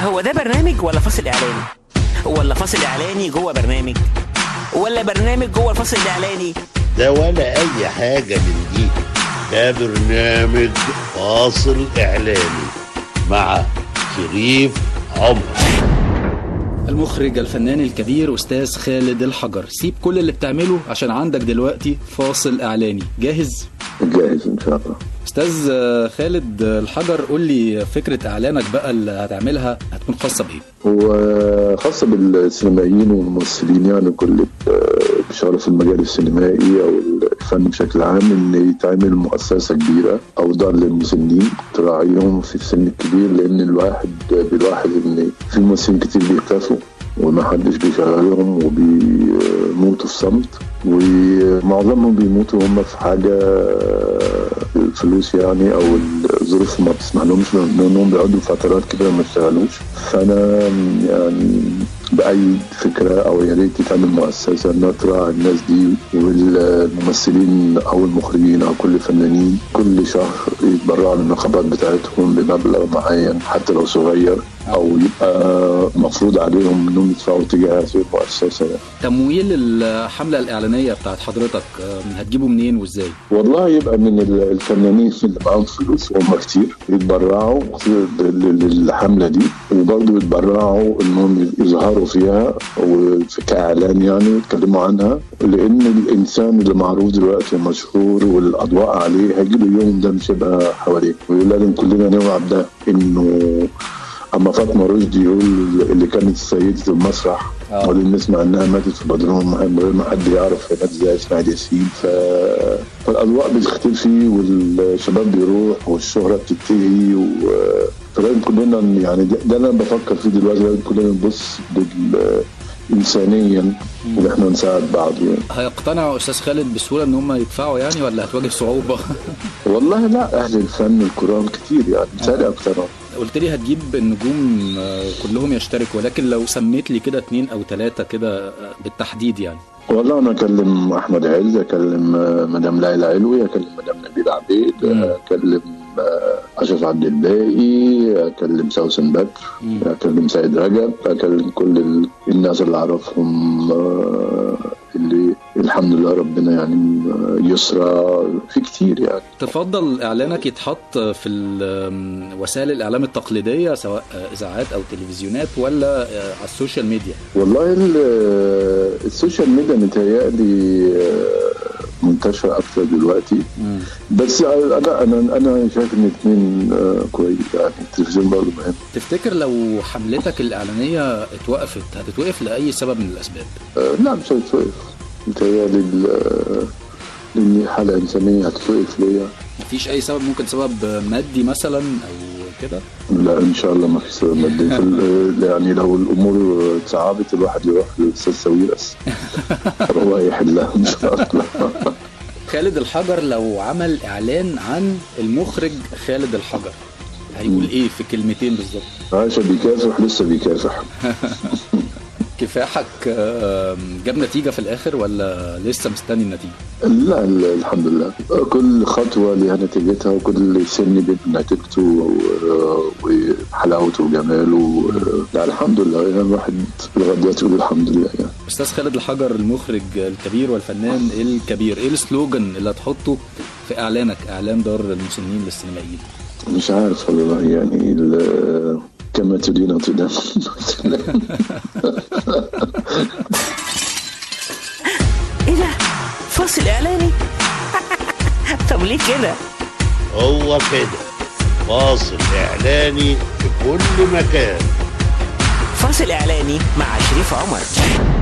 هو ده برنامج ولا فاصل اعلاني ولا فاصل اعلاني جوه برنامج ولا برنامج جوه الفاصل الاعلاني ده ولا اي حاجة من دي ده برنامج فاصل اعلاني مع شريف عمر المخرج الفنان الكبير استاذ خالد الحجر سيب كل اللي بتعمله عشان عندك دلوقتي فاصل اعلاني جاهز جاهز ان شاء الله استاذ آه، خالد الحجر قول لي فكره اعلانك بقى اللي هتعملها هتكون خاصه بايه هو خاصة بالسينمائيين والممثلين يعني كل اللي بيشتغلوا في المجال السينمائي أو الفن بشكل عام إن يتعمل مؤسسة كبيرة أو دار للمسنين تراعيهم في السن الكبير لأن الواحد بيلاحظ إن في ممثلين كتير بيختفوا وما حدش بيشغلهم وبيموتوا في صمت ومعظمهم بيموتوا هم في حاجة الفلوس يعني او الظروف ما بتسمح لهمش لانهم بيقعدوا فترات كده ما يشتغلوش فانا يعني باي فكره او يا ريت تعمل مؤسسه انها تراعي الناس دي والممثلين او المخرجين او كل الفنانين كل شهر يتبرعوا للنقابات بتاعتهم بمبلغ معين حتى لو صغير او يبقى مفروض عليهم انهم يدفعوا تجاه هذه المؤسسه يعني. تمويل الحمله الاعلانيه بتاعت حضرتك آه، هتجيبه منين وازاي والله يبقى من ال- الفنانين اللي معاهم فلوس وهم كتير يتبرعوا لل- للحمله دي وبرضه يتبرعوا انهم يظهروا فيها وفي كاعلان يعني ويتكلموا عنها لان الانسان اللي معروف دلوقتي ومشهور والاضواء عليه هيجي له يوم ده مش هيبقى حواليه ولازم كلنا نوعى بده انه اما فاطمه رشدي يقول اللي كانت سيده المسرح آه. واللي نسمع انها ماتت في بدرهم من غير ما حد يعرف هي ماتت ازاي اسماعيل ياسين ف... فالاضواء بتختفي والشباب بيروح والشهره بتنتهي و... فلازم كلنا يعني ده, ده انا بفكر فيه دلوقتي لازم كلنا نبص بال... انسانيا ان احنا نساعد بعض يعني هيقتنعوا استاذ خالد بسهوله ان هم يدفعوا يعني ولا هتواجه صعوبه والله لا اهل الفن الكرام كتير يعني مثالي اكتر قلت لي هتجيب النجوم آه، كلهم يشتركوا ولكن لو سميت لي كده اتنين او تلاتة كده آه، بالتحديد يعني والله انا اكلم احمد عز اكلم آه، مدام ليلى علوي اكلم مدام نبيل عبيد مم. آه، اكلم آه، اشرف عبد الباقي اكلم سوسن بكر مم. اكلم سيد رجب اكلم كل ال- الناس اللي اعرفهم آه، اللي الحمد لله ربنا يعني آه، يسرى في كتير يعني تفضل اعلانك يتحط في ال- وسائل الاعلام التقليديه سواء آه، اذاعات او تلفزيونات ولا آه، على السوشيال ميديا والله ال- السوشيال ميديا متهيألي آه، منتشرة أكتر دلوقتي بس انا انا انا شايف ان الاثنين كويس يعني التلفزيون برضه مهم تفتكر لو حملتك الاعلانيه اتوقفت هتتوقف لاي سبب من الاسباب آه، لا مش هيتوقف متهيألي ال- لأن حالة إنسانية هتتوقف ليا مفيش اي سبب ممكن سبب مادي مثلا او كده لا إن شاء الله ما في سبب مادي في ال- يعني لو الأمور اتصعبت الواحد يروح للأستاذ ساويرس هو هيحلها إن شاء الله خالد الحجر لو عمل اعلان عن المخرج خالد الحجر هيقول ايه في كلمتين بالظبط عايشة بيكافح لسه بيكافح كفاحك آه، جاب نتيجه في الاخر ولا لسه مستني النتيجه لا لا، الحمد لله كل خطوة لها نتيجتها وكل سن بيبقى نتيجته و- وحلاوته وجماله لا الحمد لله يعني الواحد لغاية دلوقتي يقول الحمد لله يعني استاذ خالد الحجر المخرج الكبير والفنان الكبير ايه السلوجان اللي هتحطه في اعلانك اعلان دار المسنين للسينمائيين مش عارف والله يعني ال- كما تدين تدان ايه ده فاصل اعلاني طب ليه كده هو كده فاصل إعلاني في كل مكان فاصل اعلاني مع شريف عمر